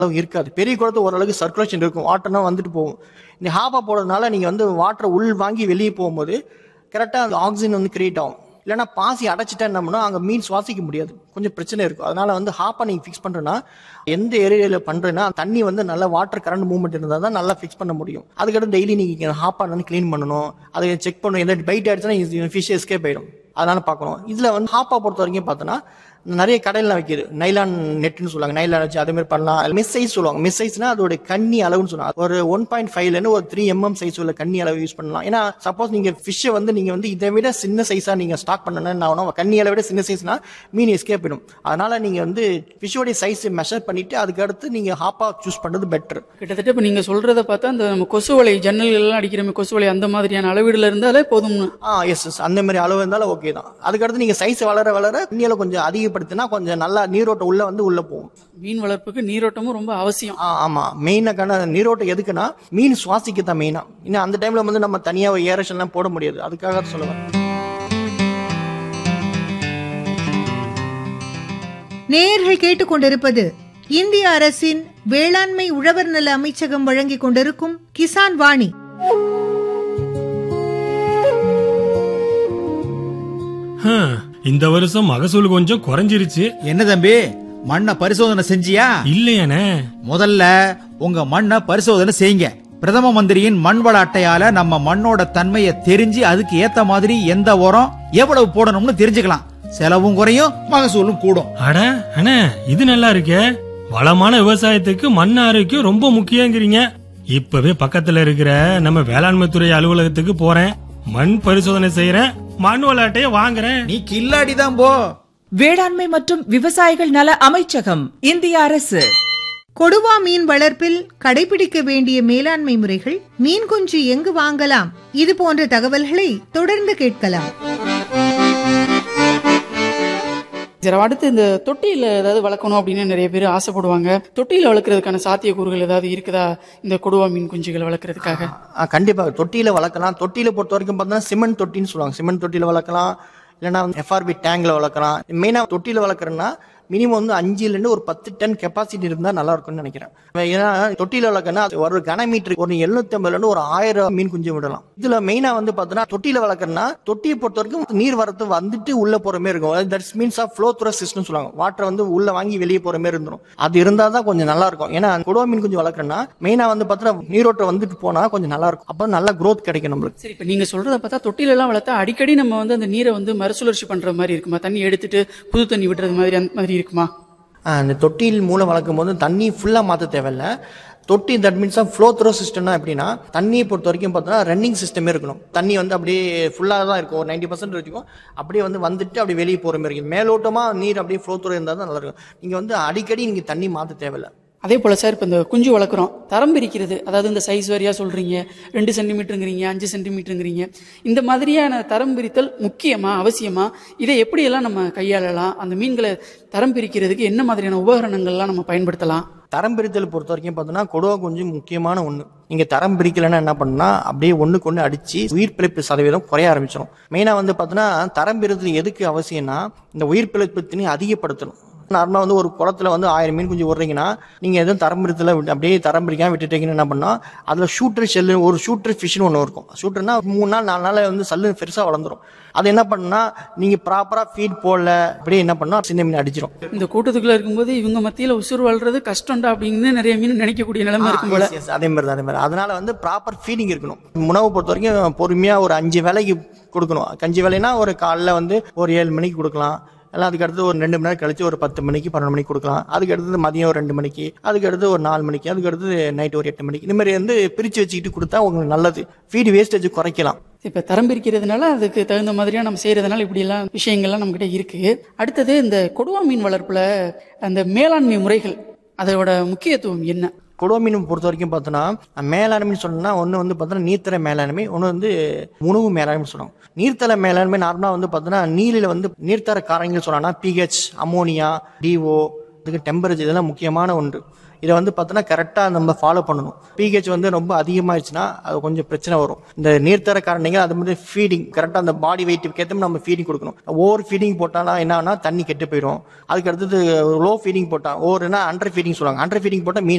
அளவு இருக்காது பெரிய குளத்து ஓரளவுக்கு சர்க்குலேஷன் இருக்கும் வாட்டர்னா வந்துட்டு போகும் இந்த ஹாப்பா போடுறதுனால நீங்கள் வந்து வாட்டரை உள் வாங்கி வெளியே போகும்போது கரெக்டாக அந்த ஆக்சிஜன் வந்து கிரியேட் ஆகும் இல்லைன்னா பாசி அடைச்சிட்டா என்ன பண்ணணும் அங்கே மீன் சுவாசிக்க முடியாது கொஞ்சம் பிரச்சனை இருக்கும் அதனால வந்து ஹாப்பா நீங்கள் ஃபிக்ஸ் பண்ணுறேன்னா எந்த ஏரியாவில் பண்ணுறேன்னா தண்ணி வந்து நல்ல வாட்டர் கரண்ட் மூவ்மெண்ட் இருந்தால் தான் நல்லா ஃபிக்ஸ் பண்ண முடியும் அதுக்கடுத்து டெய்லி நீங்கள் ஹாப்பா வந்து க்ளீன் பண்ணணும் அதை செக் பண்ணணும் எந்த பைட் ஆயிடுச்சுன்னா ஃபிஷ் எஸ்கேப் ஆயிடும் அதனால பார்க்கணும் இதில் வந்து ஹாப்பா பொறுத்த வரைக்கும் பார்த்தோன்னா நிறைய கடையில் வைக்கிது நைலான் நெட்னு சொல்லுவாங்க நைலான் வச்சு அதே மாதிரி பண்ணலாம் மிஸ் சைஸ் சொல்லுவாங்க மிஸ் சைஸ்னா அதோட கண்ணி அளவுன்னு சொல்லுவாங்க ஒரு ஒன் பாயிண்ட் ஃபைவ்லேருந்து ஒரு த்ரீ எம்எம் சைஸ் உள்ள கண்ணி அளவு யூஸ் பண்ணலாம் ஏன்னா சப்போஸ் நீங்கள் ஃபிஷ்ஷை வந்து நீங்கள் வந்து இதை விட சின்ன சைஸாக நீங்கள் ஸ்டாக் பண்ணணும்னு ஆகணும் கண்ணி அளவை விட சின்ன சைஸ்னா மீன் எஸ்கேப் ஆயிடும் அதனால நீங்கள் வந்து ஃபிஷ்ஷோடைய சைஸ் மெஷர் பண்ணிட்டு அதுக்கு அடுத்து நீங்கள் ஹாப்பா சூஸ் பண்ணுறது பெட்டர் கிட்டத்தட்ட இப்ப நீங்க சொல்றத பார்த்தா அந்த நம்ம கொசு வலை ஜன்னல்கள் எல்லாம் அடிக்கிறோமே கொசு வலை அந்த மாதிரியான அளவீடுல இருந்தாலே போதும்னு ஆ எஸ் எஸ் அந்த மாதிரி அளவு இருந்தாலும் ஓகே தான் அதுக்கடுத்து நீங்கள் சைஸ் வளர வளர தண்ணியில கொஞ்சம் அதிகப்படுத்தினா கொஞ்சம் நல்லா நீரோட்டம் உள்ள வந்து உள்ள போகும் மீன் வளர்ப்புக்கு நீரோட்டமும் ரொம்ப அவசியம் ஆ ஆமா மெயினாக்கான நீரோட்டம் எதுக்குன்னா மீன் சுவாசிக்க தான் மெயினா இன்னும் அந்த டைம்ல வந்து நம்ம தனியா ஏரேஷன்லாம் போட முடியாது அதுக்காக சொல்லுவேன் நேயர்கள் கேட்டுக்கொண்டிருப்பது இந்திய அரசின் வேளாண்மை உழவர் நல அமைச்சகம் வழங்கிக் கொண்டிருக்கும் கிசான் வாணி ஹம், இந்த வருஷம் மகசூல் கொஞ்சம் குறைஞ்சிருச்சு என்ன தம்பி மண்ணை பரிசோதனை செஞ்சியா இல்லையானே முதல்ல உங்க மண்ணை பரிசோதனை செய்யுங்க பிரதம மந்திரியின் மண் வள அட்டையால நம்ம மண்ணோட தன்மையை தெரிஞ்சு அதுக்கு ஏத்த மாதிரி எந்த உரம் எவ்வளவு போடணும்னு தெரிஞ்சுக்கலாம் செலவும் குறையும் மகசூலும் கூடும் அட அண்ணே இது நல்லா இருக்கே வளமான விவசாயத்துக்கு மண் ஆரோக்கியம் ரொம்ப முக்கியங்கிறீங்க இப்பவே பக்கத்துல இருக்கிற நம்ம வேளாண்மை துறை அலுவலகத்துக்கு போறேன் மண் பரிசோதனை செய்யறேன் மண் விளையாட்டைய வாங்குறேன் நீ கில்லாடி தான் போ வேளாண்மை மற்றும் விவசாயிகள் நல அமைச்சகம் இந்திய அரசு கொடுவா மீன் வளர்ப்பில் கடைபிடிக்க வேண்டிய மேலாண்மை முறைகள் மீன் குஞ்சு எங்கு வாங்கலாம் இது போன்ற தகவல்களை தொடர்ந்து கேட்கலாம் சரி அடுத்து இந்த தொட்டியில ஏதாவது வளர்க்கணும் அப்படின்னு நிறைய பேர் ஆசைப்படுவாங்க தொட்டியில வளர்க்கறதுக்கான சாத்தியக்கூறுகள் ஏதாவது இருக்குதா இந்த கொடுவா மீன் குஞ்சுகளை வளர்க்கறதுக்காக ஆ, கண்டிப்பா தொட்டியில வளர்க்கலாம் தொட்டியில பொறுத்த வரைக்கும் பார்த்தோன்னா சிமெண்ட் தொட்டின்னு சொல்லுவாங்க சிமெண்ட் தொட்டியில வளர்க்கலாம் இல்லைன்னா எஃப்ஆர்பி டேங்க்ல வளர்க்கலாம் மெயினா தொட்டியில வளர்க்குறேன்னா மினிமம் வந்து அஞ்சுல இருந்து ஒரு பத்து டன் கெப்பாசிட்டி இருந்தா நல்லா இருக்கும்னு நினைக்கிறேன் ஏன்னா தொட்டியில வளர்க்கறனா அது ஒரு கன மீட்டர் ஒரு எழுநூத்தி ஐம்பதுல இருந்து ஒரு ஆயிரம் மீன் குஞ்சு விடலாம் இதுல மெயினா வந்து பார்த்தோன்னா தொட்டியில வளர்க்கறனா தொட்டியை பொறுத்த வரைக்கும் நீர் வரத்து வந்துட்டு உள்ள போற மாதிரி இருக்கும் that's means of flow through system சொல்லுவாங்க வாட்டர் வந்து உள்ள வாங்கி வெளியே போற மாதிரி இருந்துரும் அது இருந்தா தான் கொஞ்சம் நல்லா இருக்கும் ஏன்னா கொடுவா மீன் குஞ்சு வளர்க்கறனா மெயினா வந்து பார்த்தோன்னா நீரோட்டம் வந்துட்டு போனா கொஞ்சம் நல்லா இருக்கும் அப்போ நல்ல growth கிடைக்கும் நம்மளுக்கு சரி இப்ப நீங்க சொல்றத பார்த்தா தொட்டில எல்லாம் வளர்த்தா அடிக்கடி நம்ம வந்து அந்த நீரை வந்து மறுசுழற்சி பண்ற மாதிரி இருக்குமா தண்ணி எடுத்துட்டு புது தண்ணி விடுறது மாதிரி அந்த மாதிரி இருக்குமா ஆஹ் அந்த தொட்டியில் மூலம் வளர்க்கும் போது தண்ணி ஃபுல்லாக மாற்ற தேவையில்ல தொட்டி தட் மீன்ஸ் ஃப்ளோ த்ரோ சிஸ்டம்னா எப்படின்னா தண்ணியை பொறுத்த வரைக்கும் பார்த்தோன்னா ரன்னிங் சிஸ்டமே இருக்கணும் தண்ணி வந்து அப்படியே ஃபுல்லாக தான் இருக்கும் ஒரு நைன்டி பர்சன்ட் வச்சுக்கும் அப்படியே வந்து வந்துட்டு அப்படியே வெளியே போகிற மாதிரி இருக்கும் மேலோட்டமாக நீர் அப்படியே ஃப்ளோ த்ரோ இருந்தால் தான் நல்லா இருக்கும் நீங்கள் வந்து அடிக்கடி நீங்கள் தண்ணி மாற்ற தேவையில்ல அதே போல சார் இப்போ இந்த குஞ்சு வளர்க்குறோம் தரம் பிரிக்கிறது அதாவது இந்த சைஸ் வாரியா சொல்றீங்க ரெண்டு சென்டிமீட்டருங்கிறீங்க அஞ்சு சென்டிமீட்டருங்கிறீங்க இந்த மாதிரியான தரம் பிரித்தல் முக்கியமா அவசியமா இதை எப்படியெல்லாம் நம்ம கையாளலாம் அந்த மீன்களை தரம் பிரிக்கிறதுக்கு என்ன மாதிரியான உபகரணங்கள்லாம் நம்ம பயன்படுத்தலாம் தரம் பிரித்தல் பொறுத்த வரைக்கும் பார்த்தோன்னா கொடுவா கொஞ்சம் முக்கியமான ஒன்று நீங்கள் தரம் பிரிக்கலைன்னா என்ன பண்ணா அப்படியே ஒன்றுக்கு ஒன்று அடித்து உயிர் பிழைப்பு சதவீதம் குறைய ஆரம்பிச்சிடும் மெயினாக வந்து பார்த்தோன்னா தரம் பிரித்தல் எதுக்கு அவசியம்னா இந்த உயிர் பிழைப்பு திணி அதிகப்படுத்தணும் நார்மலாக வந்து ஒரு குளத்துல வந்து ஆயிரம் மீன் குஞ்சு விடுறீங்கன்னா நீங்கள் எதுவும் தரம் பிரித்தல விட்டு அப்படியே தரம் பிரிக்காம விட்டுட்டீங்கன்னு என்ன பண்ணா அதில் ஷூட்டர் ஷெல்லு ஒரு ஷூட்டர் ஃபிஷ்னு ஒன்று இருக்கும் ஷூட்டர்னா மூணு நாள் நாலு நாள் வந்து சல்லு பெருசாக வளர்ந்துரும் அது என்ன பண்ணா நீங்கள் ப்ராப்பராக ஃபீட் போடல அப்படியே என்ன பண்ணா சின்ன மீன் அடிச்சிடும் இந்த கூட்டத்துக்குள்ள இருக்கும்போது இவங்க மத்தியில உசுறு வாழ்றது கஷ்டம்டா அப்படின்னு நிறைய மீன் நினைக்கக்கூடிய நிலைமை இருக்கும் போல Yes, yes, அதே மாதிரி தான் அதே மாதிரி அதனால வந்து ப்ராப்பர் ஃபீடிங் இருக்கணும் உணவு பொறுத்த வரைக்கும் பொறுமையா ஒரு அஞ்சு வேலைக்கு கொடுக்கணும் கஞ்சி வேலைனா ஒரு காலைல வந்து ஒரு ஏழு மணிக்கு கொடுக்கலாம் எல்லாம் அதுக்கு அடுத்து ஒரு ரெண்டு மணி நேரம் கழிச்சு ஒரு பத்து மணிக்கு பன்னெண்டு மணிக்கு கொடுக்கலாம் அதுக்கு அடுத்தது மதியம் ஒரு ரெண்டு மணிக்கு அதுக்கு அடுத்து ஒரு நாலு மணிக்கு அதுக்கு அடுத்து நைட் ஒரு எட்டு மணிக்கு இந்த மாதிரி வந்து பிரிச்சு வச்சுக்கிட்டு கொடுத்தா உங்களுக்கு நல்லது ஃபீட் வேஸ்டேஜ் குறைக்கலாம் இப்ப தரம் பிரிக்கிறதுனால அதுக்கு தகுந்த மாதிரியா நம்ம செய்யறதுனால இப்படி எல்லாம் விஷயங்கள்லாம் நம்ம கிட்ட இருக்கு அடுத்தது இந்த கொடுவா மீன் வளர்ப்புல அந்த மேலாண்மை முறைகள் அதோட முக்கியத்துவம் என்ன கொடுவா மீன் பொறுத்த வரைக்கும் பார்த்தோன்னா மேலாண்மைன்னு சொன்னா ஒன்று வந்து பார்த்தோன்னா நீர்த்தர மேலாண்மை ஒன்று வந்து உணவு மேலாண்மை சொல்லுவாங்க நீர்த்தர மேலாண்மை நார்மலாக வந்து பார்த்தோன்னா நீரில் வந்து நீர்த்தர காரணிகள் சொன்னா பிஹெச் அமோனியா டிஓ இதுக்கு டெம்பரேச்சர் இதெல்லாம் முக்கியமான ஒன்று இதை வந்து பார்த்தோன்னா கரெக்டாக நம்ம ஃபாலோ பண்ணணும் பிஹெச் வந்து ரொம்ப அதிகமாகிடுச்சுன்னா அது கொஞ்சம் பிரச்சனை வரும் இந்த நீர்த்தர காரணிகள் அது மாதிரி ஃபீடிங் கரெக்டாக அந்த பாடி வெயிட்டுக்கு ஏற்ற நம்ம ஃபீடிங் கொடுக்கணும் ஓவர் ஃபீடிங் போட்டாலும் என்ன ஆகுனா தண்ணி கெட்டு போயிடும் அதுக்கு அடுத்தது லோ ஃபீடிங் போட்டால் ஓவர்னா அண்டர் ஃபீடிங் சொல்லுவாங்க அண்டர் ஃபீடிங் போட்டால் மீன்